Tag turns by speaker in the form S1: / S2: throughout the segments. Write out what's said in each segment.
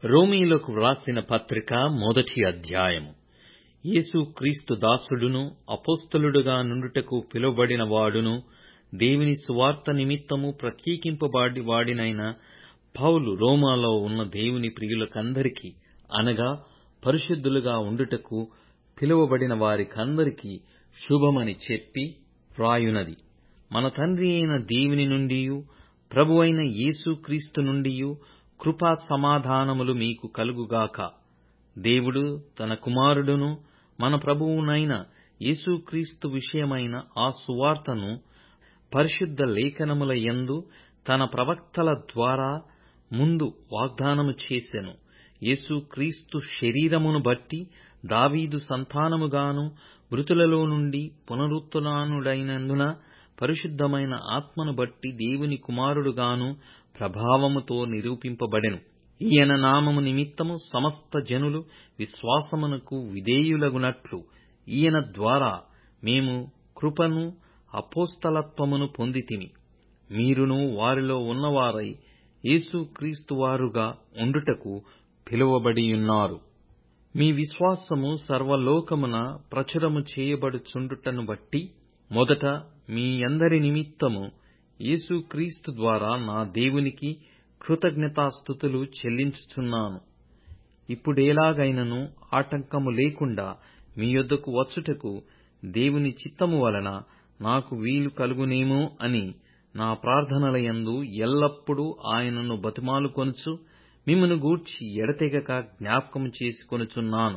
S1: రోమీయులకు వ్రాసిన పత్రిక మొదటి అధ్యాయము యేసు క్రీస్తు దాసుడును అపోస్తలుడుగా నుండుటకు పిలువబడిన వాడును దేవుని సువార్త నిమిత్తము ప్రత్యేకింపబడి వాడినైన పౌలు రోమాలో ఉన్న దేవుని ప్రియులకందరికీ అనగా పరిశుద్ధులుగా ఉండుటకు పిలువబడిన వారికందరికీ శుభమని చెప్పి వ్రాయునది మన తండ్రి అయిన దేవుని నుండియు ప్రభువైన యేసు క్రీస్తు నుండియు కృపా సమాధానములు మీకు కలుగుగాక దేవుడు తన కుమారుడును మన ప్రభువునైన యేసుక్రీస్తు విషయమైన ఆ సువార్తను పరిశుద్ధ లేఖనముల యందు తన ప్రవక్తల ద్వారా ముందు వాగ్దానము చేసెను యేసుక్రీస్తు శరీరమును బట్టి దావీదు సంతానముగాను మృతులలో నుండి పునరుత్థానుడైనందున పరిశుద్ధమైన ఆత్మను బట్టి దేవుని కుమారుడుగాను ప్రభావముతో నిరూపింపబడెను ఈయన నామము నిమిత్తము సమస్త జనులు విశ్వాసమునకు విధేయులగునట్లు ఈయన ద్వారా మేము కృపను అపోస్తలత్వమును పొందితిమి మీరును వారిలో ఉన్నవారై యేసుక్రీస్తు వారుగా ఉండుటకు పిలువబడియున్నారు మీ విశ్వాసము సర్వలోకమున ప్రచురము చేయబడుచుండుటను బట్టి మొదట మీ అందరి నిమిత్తము యేసుక్రీస్తు ద్వారా నా దేవునికి కృతజ్ఞతాస్థుతులు చెల్లించుచున్నాను ఇప్పుడెలాగైనను ఆటంకము లేకుండా మీ యొద్దకు వచ్చుటకు దేవుని చిత్తము వలన నాకు వీలు కలుగునేమో అని నా ప్రార్థనలయందు ఎల్లప్పుడూ ఆయనను బతిమాలుకొనుచు మిమ్మును గూర్చి ఎడతెగక జ్ఞాపకము చేసుకొనుచున్నాను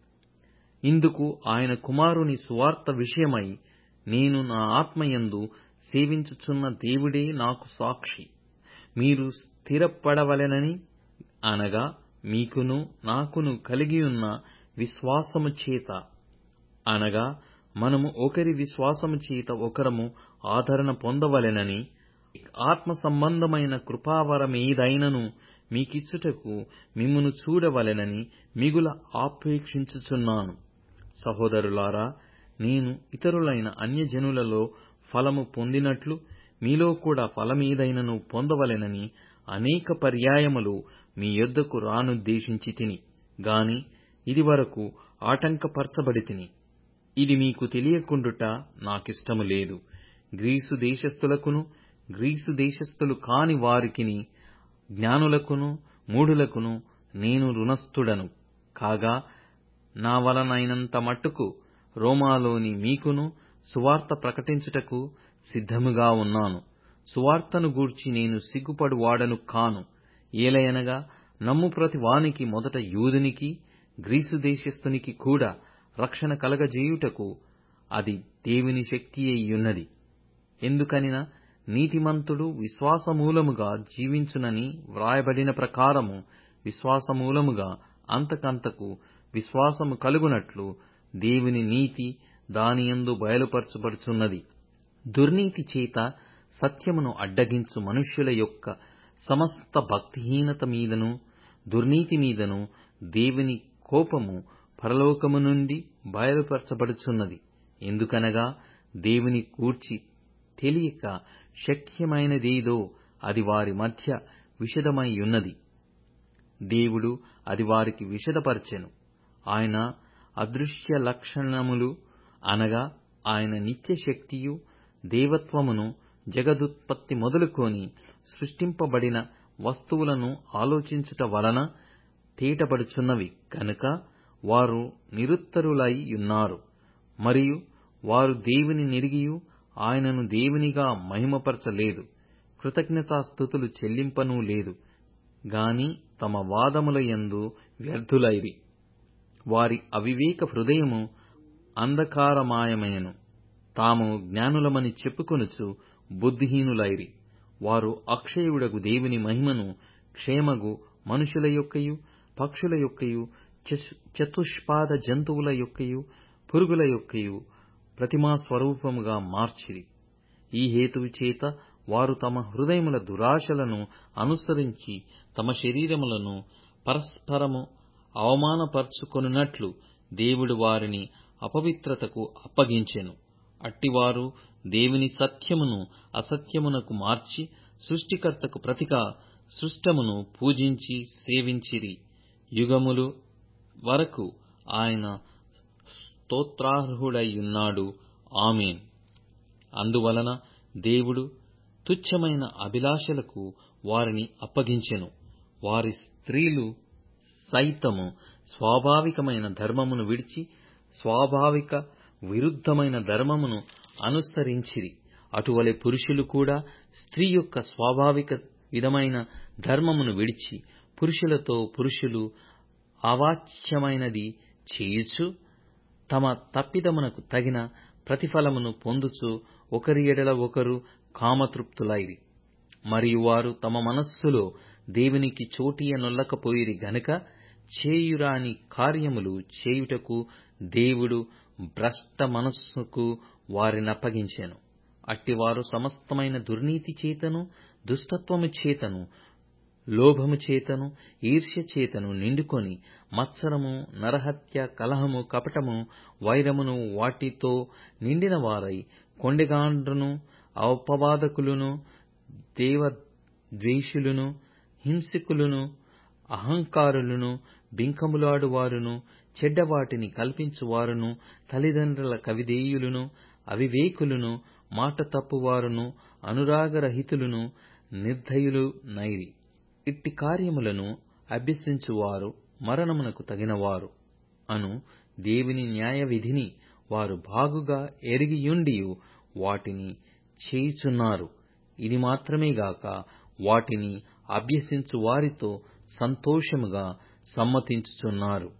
S1: ఇందుకు ఆయన కుమారుని సువార్త విషయమై నేను నా ఆత్మయందు సేవించుచున్న దేవుడే నాకు సాక్షి మీరు స్థిరపడవలెనని అనగా మీకును నాకును కలిగియున్న విశ్వాసము చేత అనగా మనము ఒకరి విశ్వాసము చేత ఒకరము ఆదరణ పొందవలెనని ఆత్మ సంబంధమైన కృపావరమేదైనను మీకిచ్చుటకు మిమ్మును చూడవలెనని మిగుల ఆపేక్షించుచున్నాను సహోదరులారా నేను ఇతరులైన అన్యజనులలో ఫలము పొందినట్లు మీలో కూడా ఫలమేదైనను పొందవలెనని అనేక పర్యాయములు మీ యొద్దకు రానుద్దేశించి తిని గాని ఇదివరకు ఆటంకపరచబడి తిని ఇది మీకు తెలియకుండుట నాకిష్టము లేదు గ్రీసు దేశస్థులకును గ్రీసు దేశస్థులు కాని వారికిని జ్ఞానులకును మూఢులకును నేను రుణస్థుడను కాగా నా వలనైనంత మట్టుకు రోమాలోని మీకును సువార్త ప్రకటించుటకు సిద్ధముగా ఉన్నాను సువార్తను గూర్చి నేను సిగ్గుపడువాడను కాను ఏలయనగా నమ్ము ప్రతి వానికి మొదట యూదునికి గ్రీసు దేశస్థునికి కూడా రక్షణ కలగజేయుటకు అది దేవుని శక్తి అయ్యున్నది ఎందుకనినా నీతిమంతుడు విశ్వాసమూలముగా జీవించునని వ్రాయబడిన ప్రకారము విశ్వాసమూలముగా అంతకంతకు విశ్వాసము కలుగునట్లు దేవుని నీతి దానియందు బయలుపరచబడుచున్నది దుర్నీతి చేత సత్యమును అడ్డగించు మనుష్యుల యొక్క సమస్త భక్తిహీనత మీదను దుర్నీతి మీదను దేవుని కోపము పరలోకము నుండి బయలుపరచబడుచున్నది ఎందుకనగా దేవుని కూర్చి తెలియక శక్యమైనదేదో అది వారి మధ్య విషదమైయున్నది దేవుడు అది వారికి విషదపరచెను ఆయన అదృశ్య లక్షణములు అనగా ఆయన నిత్య శక్తియు దేవత్వమును జగదుత్పత్తి మొదలుకొని సృష్టింపబడిన వస్తువులను ఆలోచించుట వలన తేటపడుచున్నవి కనుక వారు నిరుత్తరులై యున్నారు మరియు వారు దేవుని నెరిగియు ఆయనను దేవునిగా మహిమపరచలేదు కృతజ్ఞతాస్థుతులు చెల్లింపనూ లేదు గాని తమ వాదముల యందు వ్యర్థులైరి వారి అవివేక హృదయము అంధకారమాయమైనను తాము జ్ఞానులమని చెప్పుకొనుచు బుద్ధిహీనులైరి వారు అక్షయుడగు దేవుని మహిమను క్షేమగు మనుషుల యొక్కయు పక్షుల యొక్కయు చతుష్పాద జంతువుల యొక్కయు పురుగుల యొక్కయు ప్రతిమా స్వరూపముగా మార్చిరి ఈ హేతువు చేత వారు తమ హృదయముల దురాశలను అనుసరించి తమ శరీరములను పరస్పరము అవమానపరుచుకొనున్నట్లు దేవుడు వారిని అపవిత్రతకు అప్పగించెను అట్టివారు దేవుని సత్యమును అసత్యమునకు మార్చి సృష్టికర్తకు ప్రతిగా సృష్టమును పూజించి సేవించిరి యుగములు వరకు ఆయన స్తోత్రార్హుడైయున్నాడు ఆమేన్ అందువలన దేవుడు తుచ్చమైన అభిలాషలకు వారిని అప్పగించెను వారి స్త్రీలు సైతము స్వాభావికమైన ధర్మమును విడిచి స్వాభావిక విరుద్ధమైన ధర్మమును అనుసరించిరి అటువలే పురుషులు కూడా స్త్రీ యొక్క స్వాభావిక విధమైన ధర్మమును విడిచి పురుషులతో పురుషులు అవాచ్యమైనది చేయుచు తమ తప్పిదమునకు తగిన ప్రతిఫలమును పొందుచు ఒకరి ఎడల ఒకరు కామతృప్తులైరి మరియు వారు తమ మనస్సులో దేవునికి చోటియ్యనొల్లకపోయిరి గనుక చేయురాని కార్యములు చేయుటకు దేవుడు భ్రష్ట మనస్సుకు వారినప్పగించెను అట్టివారు సమస్తమైన దుర్నీతి చేతను దుష్టత్వము చేతను లోభము చేతను ఈర్ష్య చేతను నిండుకొని మత్సరము నరహత్య కలహము కపటము వైరమును వాటితో నిండిన వారై కొండెగాండ్రును అపవాదకులను దేవద్వేషులను హింసకులను అహంకారులను బింకములాడువారును చెడ్డవాటిని కల్పించువారును తల్లిదండ్రుల కవిధేయులను అవివేకులను మాట తప్పువారును అనురాగరహితులను నిర్దయులునైరి ఇట్టి కార్యములను అభ్యసించువారు మరణమునకు తగినవారు అను దేవుని న్యాయవిధిని వారు బాగుగా ఎరిగియుండియు వాటిని చేయుచున్నారు ఇది మాత్రమే గాక వాటిని అభ్యసించు వారితో సంతోషముగా సమ్మతించుచున్నారు